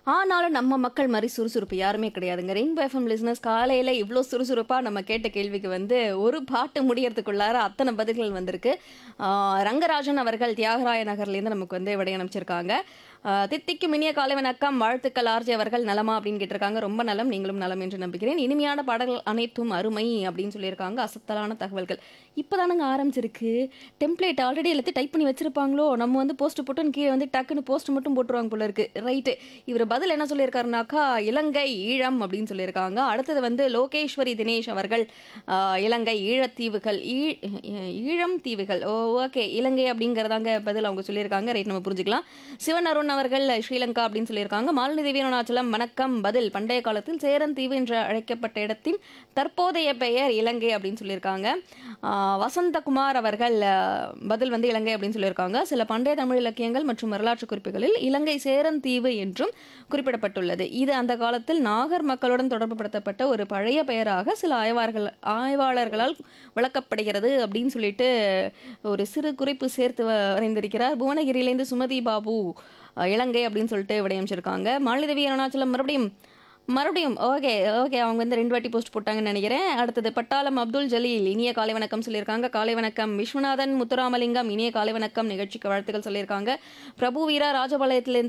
ஆனாலும் நம்ம மக்கள் மாதிரி சுறுசுறுப்பு யாருமே கிடையாதுங்க ரெயின்போ எஃப்எம் லிஸ்னஸ் காலையில் இவ்வளோ சுறுசுறுப்பாக நம்ம கேட்ட கேள்விக்கு வந்து ஒரு பாட்டு முடியறதுக்குள்ளார அத்தனை பதில்கள் வந்திருக்கு ஆஹ் ரங்கராஜன் அவர்கள் தியாகராய நகர்லேருந்து நமக்கு வந்து விடை அனுப்பிச்சிருக்காங்க ஆஹ் தித்திக்கும் இனிய காலை வணக்கம் வாழ்த்துக்கள் ஆர்ஜி அவர்கள் நலமா அப்படின்னு கேட்டிருக்காங்க ரொம்ப நலம் நீங்களும் நலம் என்று நம்புகிறேன் இனிமையான பாடல்கள் அனைத்தும் அருமை அப்படின்னு சொல்லியிருக்காங்க அசத்தலான தகவல்கள் இப்போதானுங்க ஆரம்பிச்சிருக்கு டெம்ப்ளேட் ஆல்ரெடி எல்லாத்தையும் டைப் பண்ணி வச்சிருப்பாங்களோ நம்ம வந்து போஸ்ட் போட்டு கீழே வந்து டக்குன்னு போஸ்ட் மட்டும் போட்டுருவாங்க போல இருக்கு ரைட்டு இவர் பதில் என்ன சொல்லியிருக்காருனாக்கா இலங்கை ஈழம் அப்படின்னு சொல்லியிருக்காங்க அடுத்தது வந்து லோகேஸ்வரி தினேஷ் அவர்கள் ஆஹ், இலங்கை ஈழத்தீவுகள் ஈ- ஈழம் தீவுகள் ஓ ஓகே இலங்கை அப்படிங்கிறதாங்க பதில் அவங்க சொல்லியிருக்காங்க ரைட் நம்ம புரிஞ்சுக்கலாம் சிவன் அருண் அவர்கள் ஸ்ரீலங்கா அப்படின்னு சொல்லியிருக்காங்க மாலினி தேவி அருணாச்சலம் வணக்கம் பதில் பண்டைய காலத்தில் சேரன் தீவு என்று அழைக்கப்பட்ட இடத்தின் தற்போதைய பெயர் இலங்கை அப்படின்னு சொல்லியிருக்காங்க ஆஹ், வசந்தகுமார் அவர்கள் ஆஹ், பதில் வந்து இலங்கை அப்படின்னு சொல்லியிருக்காங்க சில பண்டைய தமிழ் இலக்கியங்கள் மற்றும் வரலாற்று குறிப்புகளில் இலங்கை சேரன் தீவு என்றும் குறிப்பிடப்பட்டுள்ளது இது அந்த காலத்தில் நாகர் மக்களுடன் தொடர்புபடுத்தப்பட்ட ஒரு பழைய பெயராக சில ஆய்வார்கள் ஆய்வாளர்களால் விளக்கப்படுகிறது அப்படின்னு சொல்லிட்டு ஒரு சிறு குறிப்பு சேர்த்து வ- வரைந்திருக்கிறார் புவனகிரியிலேருந்து சுமதி பாபு அஹ், இலங்கை அப்படின்னு சொல்லிட்டு விடையமைச்சிருக்காங்க மாலிதேவி அருணாச்சலம் மறுபடியும் மறுபடியும் ஓகே ஓகே அவங்க வந்து ரெண்டு வாட்டி போஸ்ட் போட்டாங்கன்னு நினைக்கிறேன் அடுத்தது பட்டாளம் அப்துல் ஜலீல் இனிய காலை வணக்கம் சொல்லியிருக்காங்க காலை வணக்கம் விஸ்வநாதன் முத்துராமலிங்கம் இனிய காலை வணக்கம் நிகழ்ச்சிக்கு வாழ்த்துக்கள் சொல்லியிருக்காங்க பிரபு வீரா ராஜபாளையத்திலிருந்து